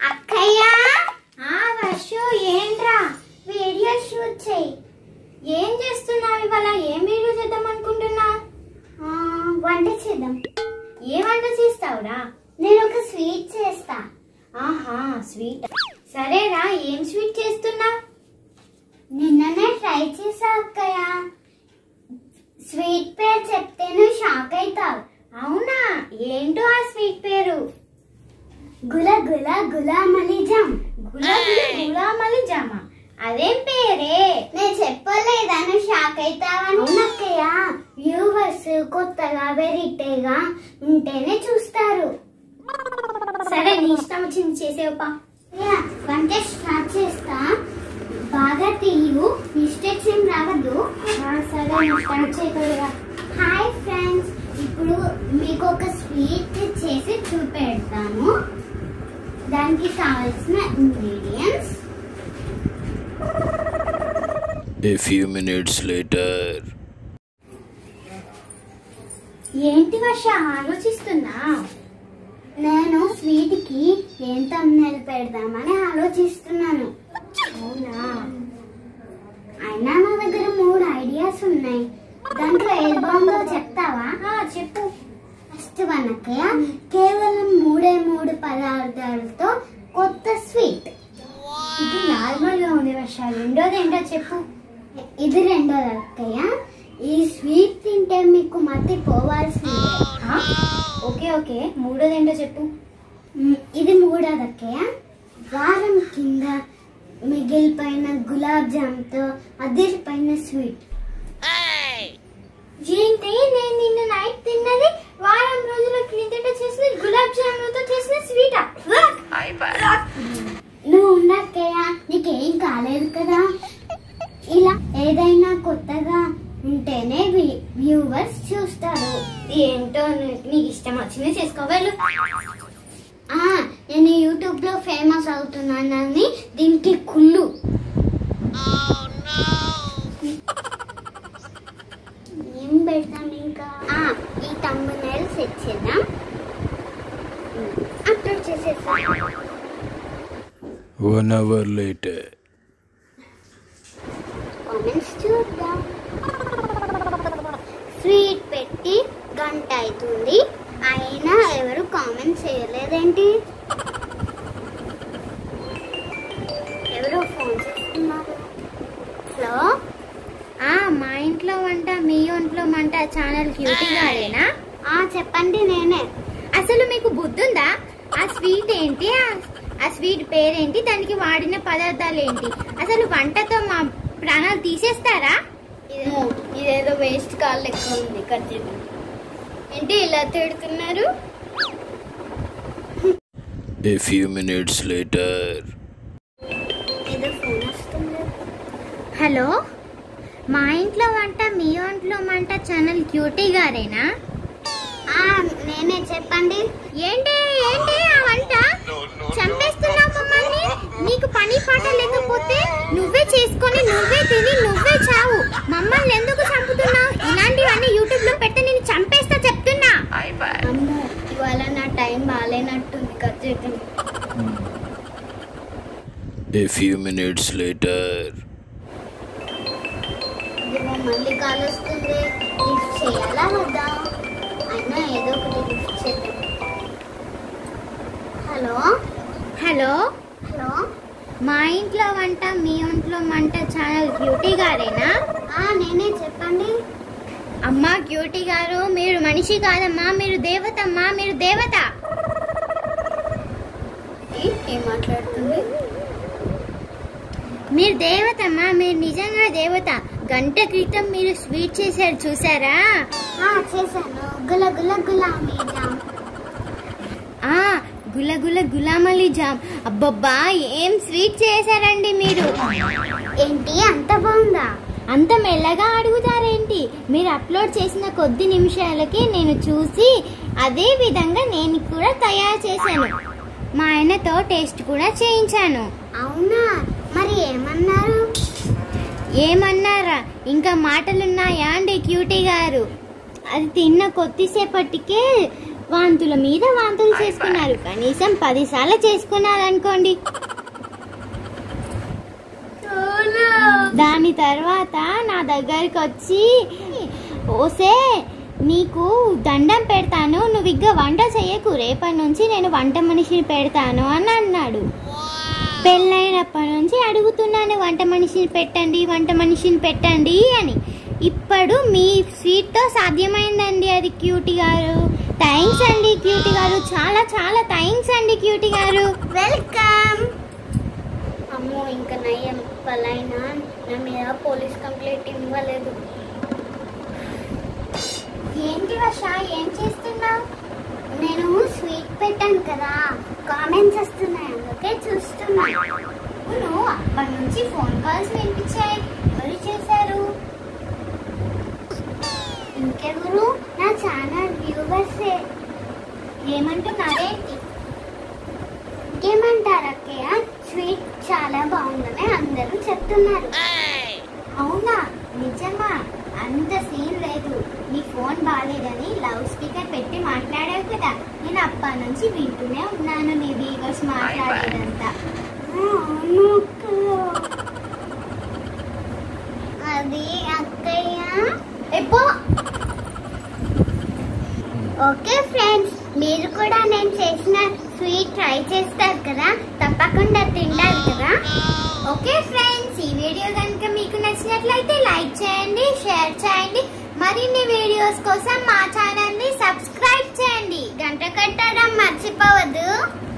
అక్కయ్య ఆ వర్షు ఏంట్రా వీడియో షూట్ చేయి ఏం చేస్తున్నావు ఇవాళ ఏం వీడియో చేద్దాం అనుకుంటున్నా వంట చేద్దాం ఏ వంట చేస్తావురా నేను ఒక స్వీట్ చేస్తా ఆహా స్వీట్ సరేరా ఏం స్వీట్ చేస్తున్నా నిన్ననే ట్రై చేసా అక్కయ్య స్వీట్ పేరు చెప్తే నువ్వు షాక్ అవుతావు అవునా ఏంటో ఆ స్వీట్ పేరు గుల గుల గులామలి జామ్ గుల గుల గులామలి జామా అదేం పేరే నేను చెప్పలేదా నువ్వు షాక్ అవుతావని అవునక్కయ్య వ్యూవర్స్ కొత్తగా వెరైటీగా ఉంటేనే చూస్తారు సరే నీ ఇష్టం వచ్చింది చేసేవపా వంట స్టార్ట్ చేస్తా బాగా తీయు మిస్టేక్స్ ఏం రావద్దు సరే నేను స్టార్ట్ చేయగలరా హాయ్ ఫ్రెండ్స్ ఇప్పుడు మీకు ఒక స్వీట్ చేసి చూపెడతాను దానికి కావాల్సిన ingredients A few minutes later. ఏంటి వర్ష ఆలోచిస్తున్నా నేను స్వీట్ కి ఏం తమ్ముళ్ళు పెడదామని ఆలోచిస్తున్నాను అవునా అయినా నా దగ్గర మూడు ఐడియాస్ ఉన్నాయి దాంట్లో ఏది బాగుందో చెప్తావా చెప్పు ఫస్ట్ వనకయ్య కేవలం మూడే మూడు పదార్థాలతో కొత్త స్వీట్ ఇది నార్మల్ గా ఉంది వర్ష రెండోది ఏంటో చెప్పు ఇది రెండోది అక్కయ్య ఈ స్వీట్ తింటే మీకు మతి పోవాల్సిందే ఓకే ఓకే మూడోది ఏంటో చెప్పు ఇది మూడోది అక్కయ్య వారం కింద మిగిలిపోయిన గులాబ్ జామ్తో అదిరిపోయిన స్వీట్ ఏంటి నేను నిన్న నైట్ తిన్నది వారం రోజుల క్రిందట చేసిన గులాబ్ జాములతో చేసిన స్వీటా నువ్వు ఉండక్కయ్య నీకేం కాలేదు కదా ఇలా ఏదైనా కొత్తగా ఉంటేనే వ్యూవర్స్ చూస్తారు ఏంటో నీకు ఇష్టం వచ్చింది చేసుకోవాలి నేను యూట్యూబ్ లో ఫేమస్ అవుతున్నానని దీనికి కుళ్ళు ఏం పెడతాం ఇంకా ఆ, ఈ తమ్మునేల్ సెట్ చేద్దాం అప్లోడ్ చేసేస్తాం One hour later. కామెంట్స్ చూద్దాం స్వీట్ పెట్టి గంట అవుతుంది అయినా ఎవరు కామెంట్ చేయలేదేంటి ఎవరో ఫోన్ చేస్తున్నారు హలో ఆ మా ఇంట్లో వంట మీ ఒంట్లో మంట ఛానల్ క్యూటీ గారేనా ఆ చెప్పండి నేనే అసలు మీకు బుద్ధుందా ఆ స్వీట్ ఏంటి ఆ- ఆ స్వీట్ పేరేంటి దానికి వాడిన పదార్థాలు ఏంటి అసలు వంటతో మా ప్రాణాలు తీసేస్తారా ఇదేదో వేస్ట్ కాల్ లెక్క ఉంది కట్ చేద్దాం ఏంటి ఇలా తిడుతున్నారు A few minutes later. ఏదో ఫోన్ వస్తుంది హలో మా ఇంట్లో వంట మీ ఒంట్లో మంట ఛానల్ క్యూటీ గారేనా ఆ నేనే చెప్పండి ఏంటి ఏంటి ఆ వంట చంపేస్తున్నావు మమ్మల్ని నీకు పని పాట లేకపోతే నువ్వే చేసుకొని నువ్వే తిని నువ్వే చావు మమ్మల్ని ఎందుకు చంపుతున్నావు ఇలాంటివన్నీ యూట్యూబ్ లో పెట్టి నేను చంపేస్తా చెప్తున్నా అమ్మో ఇవాళ నా టైం బాగాలేనట్టుంది కట్ చేద్దాం A few minutes later. ఇదిగో మళ్ళీ కాల్ వస్తుంది లిఫ్ట్ చేయాలా వద్దా అయినా ఏదో ఒకటి లిఫ్ట్ చేద్దాం హలో హలో హలో మా ఇంట్లో వంట మీ ఒంట్లో మంట ఛానల్ క్యూటీ గారేనా ఆ నేనే చెప్పండి అమ్మా క్యూటీ గారు మీరు మనిషి కాదమ్మా మీరు దేవతమ్మా మీరు దేవత ఏ- ఏం మాట్లాడుతుంది మీరు దేవతమ్మా మీరు నిజంగా దేవత గంట క్రితం మీరు స్వీట్ చేశారు చూసారా ఆ చేశాను గుల గుల గులాబీ జామ్ ఆ గులగుల గులామలి జామ్ అబ్బబ్బా ఏం స్వీట్ చేశారండి మీరు ఏంటి అంత బాగుందా అంత మెల్లగా అడుగుతారేంటి మీరు అప్లోడ్ చేసిన కొద్ది నిమిషాలకి నేను చూసి అదే విధంగా నేను కూడా తయారు చేశాను మా ఆయనతో టేస్ట్ కూడా చేయించాను అవునా మరి ఏమన్నారు ఏమన్నారా ఇంకా మాటలున్నాయా అండి క్యూటీ గారు అది తిన్న కొద్దిసేపటికే వాంతుల మీద వాంతులు చేసుకున్నారు కనీసం పదిసార్లు చేసుకున్నారు అనుకోండి దాని తర్వాత నా దగ్గరికి వచ్చి ఓసే నీకు దండం పెడతాను నువ్వు ఇక వంట చేయకు రేపటి నుంచి నేను వంట మనిషిని పెడతాను అని అన్నాడు పెళ్ళైనప్పటి నుంచి అడుగుతున్నాను వంట మనిషిని పెట్టండి వంట మనిషిని పెట్టండి అని ఇప్పుడు మీ స్వీట్తో సాధ్యమైందండి అది క్యూటీ గారు థ్యాంక్స్ అండి క్యూటీ గారు చాలా చాలా థ్యాంక్స్ అండి క్యూటీ గారు వెల్కమ్ అమ్మో ఇంకా నయ్యం పలైనా నా మీద పోలీస్ కంప్లైంట్ ఇవ్వలేదు ఏంటి వర్ష ఏం చేస్తున్నావు నేను స్వీట్ పెట్టాను కదా కామెంట్స్ వస్తున్నాయి అందుకే చూస్తున్నా అవును అప్పటి నుంచి ఫోన్ కాల్స్ వినిపించాయి ఎవరు చేశారు ఇంకెవరు నా ఛానల్ వ్యూవర్సే ఏమంటున్నారేంటి ఏమంటారు అక్కయ్య స్వీట్ చాలా బాగుందని అందరూ చెప్తున్నారు అవునా నిజమా అంత సీన్ లేదు నీ ఫోన్ బాగాలేదని లౌడ్ స్పీకర్ పెట్టి మాట్లాడావు కదా నేను అప్పటి నుంచి వింటూనే ఉన్నాను నీ వీవర్స్ మాట్లాడేదంతా అవును అక్కయ్య. అది అక్కయ్య ఎప్పో ఓకే ఫ్రెండ్స్ మీరు కూడా నేను చేసిన స్వీట్ ట్రై చేస్తారు కదా తప్పకుండా తింటారు కదా ఓకే ఫ్రెండ్స్ ఈ వీడియో కనుక మీకు నచ్చినట్లయితే లైక్ చేయండి షేర్ చేయండి మరిన్ని వీడియోస్ కోసం మా ఛానల్ ని సబ్స్క్రైబ్ చేయండి గంట కట్టడం మర్చిపోవద్దు